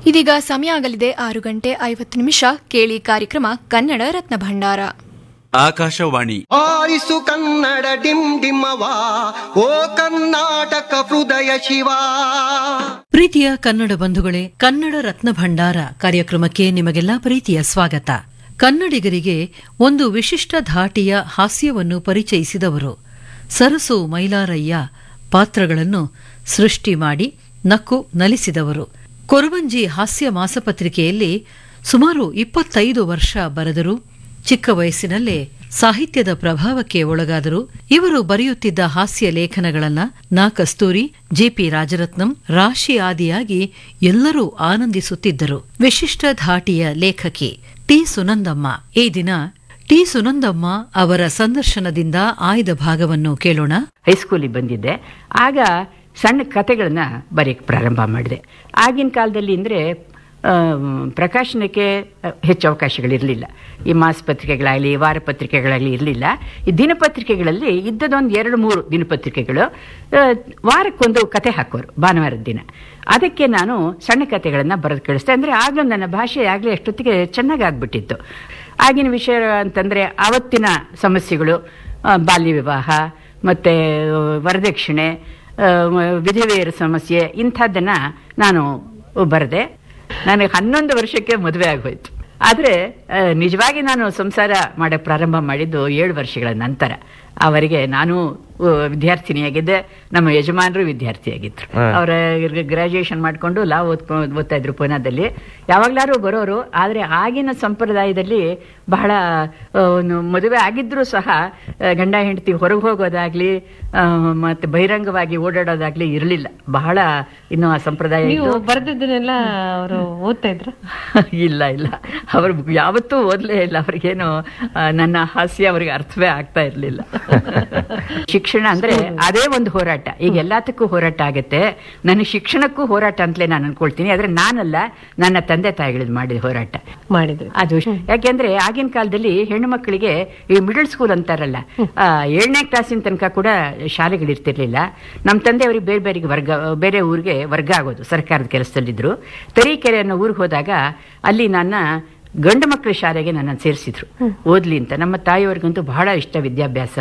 ಇದೀಗ ಸಮಯ ಆಗಲಿದೆ ಆರು ಗಂಟೆ ಐವತ್ತು ನಿಮಿಷ ಕೇಳಿ ಕಾರ್ಯಕ್ರಮ ಕನ್ನಡ ರತ್ನ ಭಂಡಾರ ಆಕಾಶವಾಣಿ ಆರಿಸು ಕನ್ನಡ ಡಿಮ್ ಡಿಮ್ಮವ ಓ ಕರ್ನಾಟಕ ಹೃದಯ ಶಿವ ಪ್ರೀತಿಯ ಕನ್ನಡ ಬಂಧುಗಳೇ ಕನ್ನಡ ರತ್ನ ಭಂಡಾರ ಕಾರ್ಯಕ್ರಮಕ್ಕೆ ನಿಮಗೆಲ್ಲ ಪ್ರೀತಿಯ ಸ್ವಾಗತ ಕನ್ನಡಿಗರಿಗೆ ಒಂದು ವಿಶಿಷ್ಟ ಧಾಟಿಯ ಹಾಸ್ಯವನ್ನು ಪರಿಚಯಿಸಿದವರು ಸರಸು ಮೈಲಾರಯ್ಯ ಪಾತ್ರಗಳನ್ನು ಸೃಷ್ಟಿ ಮಾಡಿ ನಕ್ಕು ನಲಿಸಿದವರು ಕೊರವಂಜಿ ಹಾಸ್ಯ ಮಾಸಪತ್ರಿಕೆಯಲ್ಲಿ ಸುಮಾರು ಇಪ್ಪತ್ತೈದು ವರ್ಷ ಬರೆದರು ಚಿಕ್ಕ ವಯಸ್ಸಿನಲ್ಲೇ ಸಾಹಿತ್ಯದ ಪ್ರಭಾವಕ್ಕೆ ಒಳಗಾದರು ಇವರು ಬರೆಯುತ್ತಿದ್ದ ಹಾಸ್ಯ ಲೇಖನಗಳನ್ನ ನಾ ಕಸ್ತೂರಿ ಜೆಪಿ ರಾಜರತ್ನಂ ರಾಶಿ ಆದಿಯಾಗಿ ಎಲ್ಲರೂ ಆನಂದಿಸುತ್ತಿದ್ದರು ವಿಶಿಷ್ಟ ಧಾಟಿಯ ಲೇಖಕಿ ಟಿ ಸುನಂದಮ್ಮ ಈ ದಿನ ಟಿ ಸುನಂದಮ್ಮ ಅವರ ಸಂದರ್ಶನದಿಂದ ಆಯ್ದ ಭಾಗವನ್ನು ಕೇಳೋಣ ಹೈಸ್ಕೂಲಿಗೆ ಬಂದಿದ್ದೆ ಆಗ ಸಣ್ಣ ಕತೆಗಳನ್ನ ಬರೆಯಕ್ಕೆ ಪ್ರಾರಂಭ ಮಾಡಿದೆ ಆಗಿನ ಕಾಲದಲ್ಲಿ ಅಂದರೆ ಪ್ರಕಾಶನಕ್ಕೆ ಆ, ಹೆಚ್ಚು ಅವಕಾಶಗಳಿರಲಿಲ್ಲ ಈ ಮಾಸಪತ್ರಿಕೆಗಳಾಗಲಿ ವಾರಪತ್ರಿಕೆಗಳಾಗಲಿ ಇರಲಿಲ್ಲ ಈ ದಿನಪತ್ರಿಕೆಗಳಲ್ಲಿ ಇದ್ದದೊಂದು ಎರಡು ಮೂರು ದಿನಪತ್ರಿಕೆಗಳು ಆ, ವಾರಕ್ಕೊಂದು ಕತೆ ಹಾಕೋರು ಭಾನುವಾರದ ದಿನ ಅದಕ್ಕೆ ನಾನು ಸಣ್ಣ ಕತೆಗಳನ್ನು ಬರೆದು ಕಳಿಸ್ದೆ ಅಂದರೆ ಆಗಲೂ ನನ್ನ ಭಾಷೆ ಆಗಲೇ ಅಷ್ಟೊತ್ತಿಗೆ ಚೆನ್ನಾಗಿ ಆಗ್ಬಿಟ್ಟಿತ್ತು ಆಗಿನ ವಿಷಯ ಅಂತಂದರೆ ಆವತ್ತಿನ ಸಮಸ್ಯೆಗಳು ಆ, ಬಾಲ್ಯ ವಿವಾಹ ಮತ್ತು ವರದಕ್ಷಿಣೆ ಆ, ವಿಧವೆಯರ ಸಮಸ್ಯೆ ಇಂಥದ್ದನ್ನು ನಾನು ಬರೆದೆ ನನಗೆ ಹನ್ನೊಂದು ವರ್ಷಕ್ಕೆ ಮದುವೆ ಆಗೋಯ್ತು ಆದರೆ ಆ, ನಿಜವಾಗಿ ನಾನು ಸಂಸಾರ ಮಾಡಕ್ಕೆ ಪ್ರಾರಂಭ ಮಾಡಿದ್ದು ಏಳು ವರ್ಷಗಳ ನಂತರ ಅವರಿಗೆ ನಾನು ಆ, ವಿದ್ಯಾರ್ಥಿನಿಯಾಗಿದ್ದೆ ನಮ್ಮ ಯಜಮಾನರು ವಿದ್ಯಾರ್ಥಿಯಾಗಿದ್ರು ಅವರ ಗ್ರಾಜುಯೇಷನ್ ಮಾಡಿಕೊಂಡು ಲಾ ಓದ್ಕೊಂಡು ಓದ್ತಾ ಇದ್ರು ಪೂನಾದಲ್ಲಿ ಯಾವಾಗ್ಲಾರು ಬರೋರು ಆದರೆ ಆಗಿನ ಸಂಪ್ರದಾಯದಲ್ಲಿ ಬಹಳ ಆ, ಒಂದು ಮದುವೆ ಆಗಿದ್ರೂ ಸಹ ಆ, ಗಂಡ ಹೆಂಡತಿ ಹೊರಗೆ ಹೋಗೋದಾಗ್ಲಿ ಆ, ಮತ್ತೆ ಬಹಿರಂಗವಾಗಿ ಓಡಾಡೋದಾಗ್ಲಿ ಇರಲಿಲ್ಲ ಬಹಳ ಇನ್ನು ಆ ಸಂಪ್ರದಾಯ ನೀವು ಇದ್ದು- ಬರ್ದಿದ್ದನ್ನೆಲ್ಲ ಅವರು ಓದ್ತಾ ಇದ್ರ ಇಲ್ಲ ಇಲ್ಲ ಅವರು ಯಾವತ್ತೂ ಓದಲೇ ಇಲ್ಲ ಅವ್ರಿಗೇನು ಆ, ನನ್ನ ಹಾಸ್ಯ ಅವ್ರಿಗೆ ಅರ್ಥವೇ ಆಗ್ತಾ ಇರಲಿಲ್ಲ ಶಿಕ್ಷಣ ಅಂದ್ರೆ ಅದೇ ಒಂದು ಹೋರಾಟ ಈಗ ಎಲ್ಲದಕ್ಕೂ ಹೋರಾಟ ಆಗುತ್ತೆ ನನ್ನ ಶಿಕ್ಷಣಕ್ಕೂ ಹೋರಾಟ ಅಂತಲೇ ನಾನು ಅನ್ಕೊಳ್ತೀನಿ ಆದ್ರೆ ನಾನಲ್ಲ ನನ್ನ ತಂದೆ ತಾಯಿಗಳದ್ದು ಮಾಡಿದ ಹೋರಾಟ ಮಾಡಿದ್ರಿ ಅದು ಯಾಕೆಂದ್ರೆ ಆಗಿನ ಕಾಲದಲ್ಲಿ ಹೆಣ್ಣು ಮಕ್ಕಳಿಗೆ ಈ ಮಿಡಲ್ ಸ್ಕೂಲ್ ಅಂತಾರಲ್ಲ ಆ, ಏಳನೇ ಕ್ಲಾಸಿನ ತನಕ ಕೂಡ ಶಾಲೆಗಳಿರ್ತಿರ್ಲಿಲ್ಲ ನಮ್ಮ ತಂದೆ ಅವರಿಗೆ ಬೇರೆ ಬೇರೆ ವರ್ಗ ಬೇರೆ ಊರಿಗೆ ವರ್ಗ ಆಗೋದು ಸರ್ಕಾರದ ಕೆಲಸದಲ್ಲಿದ್ರು ತರೀಕೆರೆ ಅನ್ನೋ ಊರಿಗೆ ಹೋದಾಗ ಅಲ್ಲಿ ನನ್ನ ಗಂಡು ಮಕ್ಕಳ ಶಾಲೆಗೆ ನನ್ನನ್ನು ಸೇರಿಸಿದ್ರು ಓದ್ಲಿ ಅಂತ ನಮ್ಮ ತಾಯಿಯವ್ರಿಗಂತೂ ಬಹಳ ಇಷ್ಟ ವಿದ್ಯಾಭ್ಯಾಸ